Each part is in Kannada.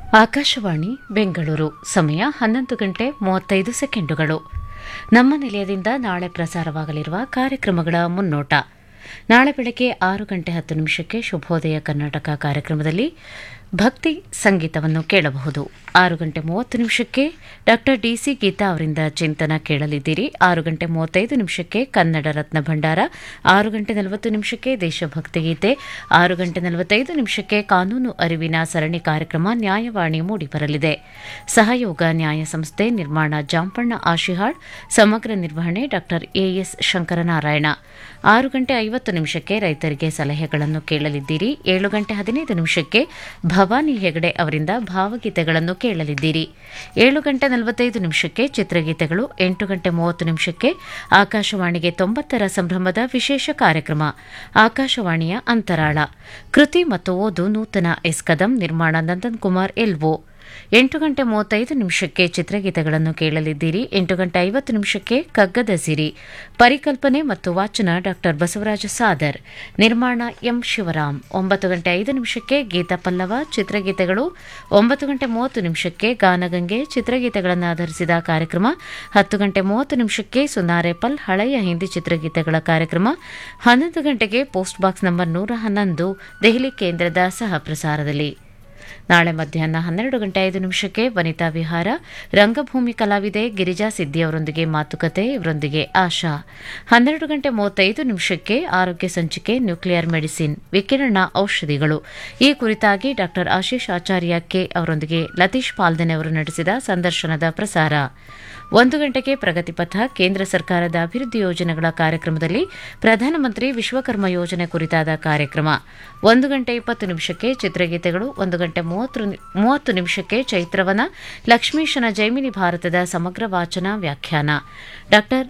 ಆಕಾಶವಾಣಿ ಬೆಂಗಳೂರು ಸಮಯ ಹನ್ನೊಂದು ಗಂಟೆ ಮೂವತ್ತೈದು ಸೆಕೆಂಡುಗಳು ನಮ್ಮ ನಿಲಯದಿಂದ ನಾಳೆ ಪ್ರಸಾರವಾಗಲಿರುವ ಕಾರ್ಯಕ್ರಮಗಳ ಮುನ್ನೋಟ ನಾಳೆ ಬೆಳಗ್ಗೆ ಆರು ಗಂಟೆ ಹತ್ತು ನಿಮಿಷಕ್ಕೆ ಶುಭೋದಯ ಕರ್ನಾಟಕ ಕಾರ್ಯಕ್ರಮದಲ್ಲಿ ಭಕ್ತಿ ಸಂಗೀತವನ್ನು ಕೇಳಬಹುದು ಆರು ಗಂಟೆ ಮೂವತ್ತು ನಿಮಿಷಕ್ಕೆ ಡಾಕ್ಟರ್ ಡಿಸಿ ಗೀತಾ ಅವರಿಂದ ಚಿಂತನ ಕೇಳಲಿದ್ದೀರಿ ಆರು ಗಂಟೆ ಮೂವತ್ತೈದು ನಿಮಿಷಕ್ಕೆ ಕನ್ನಡ ರತ್ನ ಭಂಡಾರ ಆರು ಗಂಟೆ ನಲವತ್ತು ನಿಮಿಷಕ್ಕೆ ದೇಶಭಕ್ತಿ ಗೀತೆ ಆರು ಗಂಟೆ ನಲವತ್ತೈದು ನಿಮಿಷಕ್ಕೆ ಕಾನೂನು ಅರಿವಿನ ಸರಣಿ ಕಾರ್ಯಕ್ರಮ ನ್ಯಾಯವಾಣಿ ಮೂಡಿಬರಲಿದೆ ಸಹಯೋಗ ನ್ಯಾಯ ಸಂಸ್ಥೆ ನಿರ್ಮಾಣ ಜಾಂಪಣ್ಣ ಆಶಿಹಾಳ್ ಸಮಗ್ರ ನಿರ್ವಹಣೆ ಡಾಕ್ಟರ್ ಎಎಸ್ ಶಂಕರನಾರಾಯಣ ಆರು ಗಂಟೆ ಐವತ್ತು ನಿಮಿಷಕ್ಕೆ ರೈತರಿಗೆ ಸಲಹೆಗಳನ್ನು ಕೇಳಲಿದ್ದೀರಿ ಏಳು ಗಂಟೆ ಹದಿನೈದು ನಿಮಿಷಕ್ಕೆ ಭವಾನಿ ಹೆಗಡೆ ಅವರಿಂದ ಭಾವಗೀತೆಗಳನ್ನು ಕೇಳಲಿದ್ದೀರಿ ಏಳು ಗಂಟೆ ನಲವತ್ತೈದು ನಿಮಿಷಕ್ಕೆ ಚಿತ್ರಗೀತೆಗಳು ಎಂಟು ಗಂಟೆ ಮೂವತ್ತು ನಿಮಿಷಕ್ಕೆ ಆಕಾಶವಾಣಿಗೆ ತೊಂಬತ್ತರ ಸಂಭ್ರಮದ ವಿಶೇಷ ಕಾರ್ಯಕ್ರಮ ಆಕಾಶವಾಣಿಯ ಅಂತರಾಳ ಕೃತಿ ಮತ್ತು ಓದು ನೂತನ ಎಸ್ ಕದಂ ನಿರ್ಮಾಣ ನಂದನ್ ಕುಮಾರ್ ಎಲ್ವೋ ಎಂಟು ಗಂಟೆ ಮೂವತ್ತೈದು ನಿಮಿಷಕ್ಕೆ ಚಿತ್ರಗೀತೆಗಳನ್ನು ಕೇಳಲಿದ್ದೀರಿ ಎಂಟು ಗಂಟೆ ಐವತ್ತು ನಿಮಿಷಕ್ಕೆ ಕಗ್ಗದ ಸಿರಿ ಪರಿಕಲ್ಪನೆ ಮತ್ತು ವಾಚನ ಡಾಕ್ಟರ್ ಬಸವರಾಜ ಸಾದರ್ ನಿರ್ಮಾಣ ಎಂ ಶಿವರಾಮ್ ಒಂಬತ್ತು ಗಂಟೆ ಐದು ನಿಮಿಷಕ್ಕೆ ಗೀತ ಪಲ್ಲವ ಚಿತ್ರಗೀತೆಗಳು ಒಂಬತ್ತು ಗಂಟೆ ಮೂವತ್ತು ನಿಮಿಷಕ್ಕೆ ಗಾನಗಂಗೆ ಚಿತ್ರಗೀತೆಗಳನ್ನು ಆಧರಿಸಿದ ಕಾರ್ಯಕ್ರಮ ಹತ್ತು ಗಂಟೆ ಮೂವತ್ತು ನಿಮಿಷಕ್ಕೆ ಸುನಾರೆಪಲ್ ಹಳೆಯ ಹಿಂದಿ ಚಿತ್ರಗೀತೆಗಳ ಕಾರ್ಯಕ್ರಮ ಹನ್ನೊಂದು ಗಂಟೆಗೆ ಪೋಸ್ಟ್ ಬಾಕ್ಸ್ ನಂಬರ್ ನೂರ ಹನ್ನೊಂದು ದೆಹಲಿ ಕೇಂದ್ರದ ಸಹ ಪ್ರಸಾರದಲ್ಲಿ ನಾಳೆ ಮಧ್ಯಾಹ್ನ ಹನ್ನೆರಡು ಗಂಟೆ ಐದು ನಿಮಿಷಕ್ಕೆ ವನಿತಾ ವಿಹಾರ ರಂಗಭೂಮಿ ಕಲಾವಿದೆ ಗಿರಿಜಾ ಸಿದ್ದಿ ಅವರೊಂದಿಗೆ ಮಾತುಕತೆ ಇವರೊಂದಿಗೆ ಆಶಾ ಹನ್ನೆರಡು ಗಂಟೆ ಮೂವತ್ತೈದು ನಿಮಿಷಕ್ಕೆ ಆರೋಗ್ಯ ಸಂಚಿಕೆ ನ್ಯೂಕ್ಲಿಯರ್ ಮೆಡಿಸಿನ್ ವಿಕಿರಣ ಔಷಧಿಗಳು ಈ ಕುರಿತಾಗಿ ಡಾಕ್ಟರ್ ಆಶೀಶ್ ಆಚಾರ್ಯ ಕೆ ಅವರೊಂದಿಗೆ ಲತೀಶ್ ಪಾಲ್ದನೆ ಅವರು ನಡೆಸಿದ ಸಂದರ್ಶನದ ಪ್ರಸಾರ ಒಂದು ಗಂಟೆಗೆ ಪ್ರಗತಿಪಥ ಕೇಂದ್ರ ಸರ್ಕಾರದ ಅಭಿವೃದ್ಧಿ ಯೋಜನೆಗಳ ಕಾರ್ಯಕ್ರಮದಲ್ಲಿ ಪ್ರಧಾನಮಂತ್ರಿ ವಿಶ್ವಕರ್ಮ ಯೋಜನೆ ಕುರಿತಾದ ಕಾರ್ಯಕ್ರಮ ಒಂದು ಗಂಟೆ ಇಪ್ಪತ್ತು ನಿಮಿಷಕ್ಕೆ ಚಿತ್ರಗೀತೆಗಳು ಒಂದು ಗಂಟೆ ಮೂವತ್ತು ನಿಮಿಷಕ್ಕೆ ಚೈತ್ರವನ ಲಕ್ಷ್ಮೀಶನ ಜೈಮಿನಿ ಭಾರತದ ಸಮಗ್ರ ವಾಚನ ವ್ಯಾಖ್ಯಾನ ಡಾಕ್ಟರ್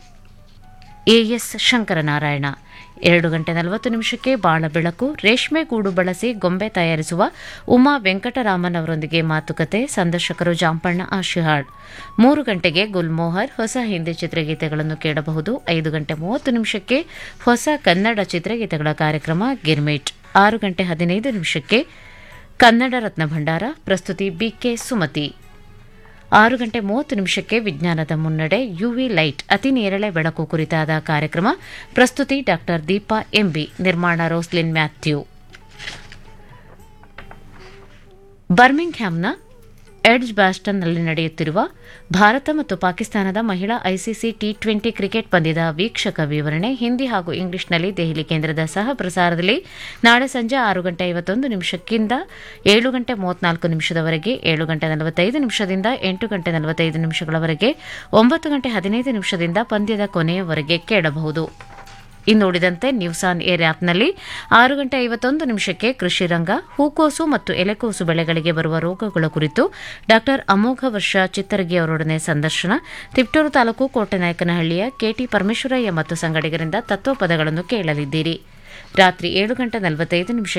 ಎಎಸ್ ಶಂಕರನಾರಾಯಣ ಎರಡು ಗಂಟೆ ನಲವತ್ತು ನಿಮಿಷಕ್ಕೆ ಬಾಳ ಬೆಳಕು ರೇಷ್ಮೆ ಗೂಡು ಬಳಸಿ ಗೊಂಬೆ ತಯಾರಿಸುವ ಉಮಾ ವೆಂಕಟರಾಮನ್ ಅವರೊಂದಿಗೆ ಮಾತುಕತೆ ಸಂದರ್ಶಕರು ಜಾಂಪಣ್ಣ ಆಶಿಹಾಳ್ ಮೂರು ಗಂಟೆಗೆ ಗುಲ್ಮೋಹರ್ ಹೊಸ ಹಿಂದಿ ಚಿತ್ರಗೀತೆಗಳನ್ನು ಕೇಳಬಹುದು ಐದು ಗಂಟೆ ಮೂವತ್ತು ನಿಮಿಷಕ್ಕೆ ಹೊಸ ಕನ್ನಡ ಚಿತ್ರಗೀತೆಗಳ ಕಾರ್ಯಕ್ರಮ ಗಿರ್ಮಿಟ್ ಆರು ಗಂಟೆ ಹದಿನೈದು ನಿಮಿಷಕ್ಕೆ ಕನ್ನಡ ರತ್ನ ಭಂಡಾರ ಪ್ರಸ್ತುತಿ ಬಿಕೆ ಸುಮತಿ ಆರು ಗಂಟೆ ಮೂವತ್ತು ನಿಮಿಷಕ್ಕೆ ವಿಜ್ಞಾನದ ಮುನ್ನಡೆ ಯುವಿ ಲೈಟ್ ಅತಿ ನೇರಳೆ ಬೆಳಕು ಕುರಿತಾದ ಕಾರ್ಯಕ್ರಮ ಪ್ರಸ್ತುತಿ ಡಾಕ್ಟರ್ ದೀಪಾ ಎಂಬಿ ನಿರ್ಮಾಣ ರೋಸ್ಲಿನ್ ಮ್ಯಾಥ್ಯೂ ಬರ್ಮಿಂಗ್ಹ್ಯಾಮ್ನ ಎಡ್ಜ್ ಬ್ಯಾಸ್ಟನ್ನಲ್ಲಿ ನಡೆಯುತ್ತಿರುವ ಭಾರತ ಮತ್ತು ಪಾಕಿಸ್ತಾನದ ಮಹಿಳಾ ಐಸಿಸಿ ಟಿ ಟ್ವೆಂಟಿ ಕ್ರಿಕೆಟ್ ಪಂದ್ಯದ ವೀಕ್ಷಕ ವಿವರಣೆ ಹಿಂದಿ ಹಾಗೂ ಇಂಗ್ಲಿಷ್ನಲ್ಲಿ ದೆಹಲಿ ಕೇಂದ್ರದ ಸಹ ಪ್ರಸಾರದಲ್ಲಿ ನಾಳೆ ಸಂಜೆ ಆರು ಗಂಟೆ ಐವತ್ತೊಂದು ನಿಮಿಷಕ್ಕಿಂತ ಏಳು ಗಂಟೆ ಮೂವತ್ನಾಲ್ಕು ನಿಮಿಷದವರೆಗೆ ಏಳು ಗಂಟೆ ನಲವತ್ತೈದು ನಿಮಿಷದಿಂದ ಎಂಟು ಗಂಟೆ ನಲವತ್ತೈದು ನಿಮಿಷಗಳವರೆಗೆ ಒಂಬತ್ತು ಗಂಟೆ ಹದಿನೈದು ನಿಮಿಷದಿಂದ ಪಂದ್ಯದ ಕೊನೆಯವರೆಗೆ ಕೇಳಬಹುದು ಇನ್ನುಳಿದಂತೆ ನ್ಯೂಸ್ ಆನ್ ಏರ್ ಆಪ್ನಲ್ಲಿ ಆರು ಗಂಟೆ ಐವತ್ತೊಂದು ನಿಮಿಷಕ್ಕೆ ಕೃಷಿ ರಂಗ ಹೂಕೋಸು ಮತ್ತು ಎಲೆಕೋಸು ಬೆಳೆಗಳಿಗೆ ಬರುವ ರೋಗಗಳ ಕುರಿತು ಡಾಕ್ಟರ್ ಅಮೋಘ ವರ್ಷ ಚಿತ್ತರಗಿ ಅವರೊಡನೆ ಸಂದರ್ಶನ ತಿಪ್ಟೂರು ತಾಲೂಕು ಕೋಟೆನಾಯಕನಹಳ್ಳಿಯ ಕೆಟಿ ಪರಮೇಶ್ವರಯ್ಯ ಮತ್ತು ಸಂಗಡಿಗರಿಂದ ತತ್ವಪದಗಳನ್ನು ಕೇಳಲಿದ್ದೀರಿ ರಾತ್ರಿ ಏಳು ಗಂಟೆ ನಲವತ್ತೈದು ನಿಮಿಷ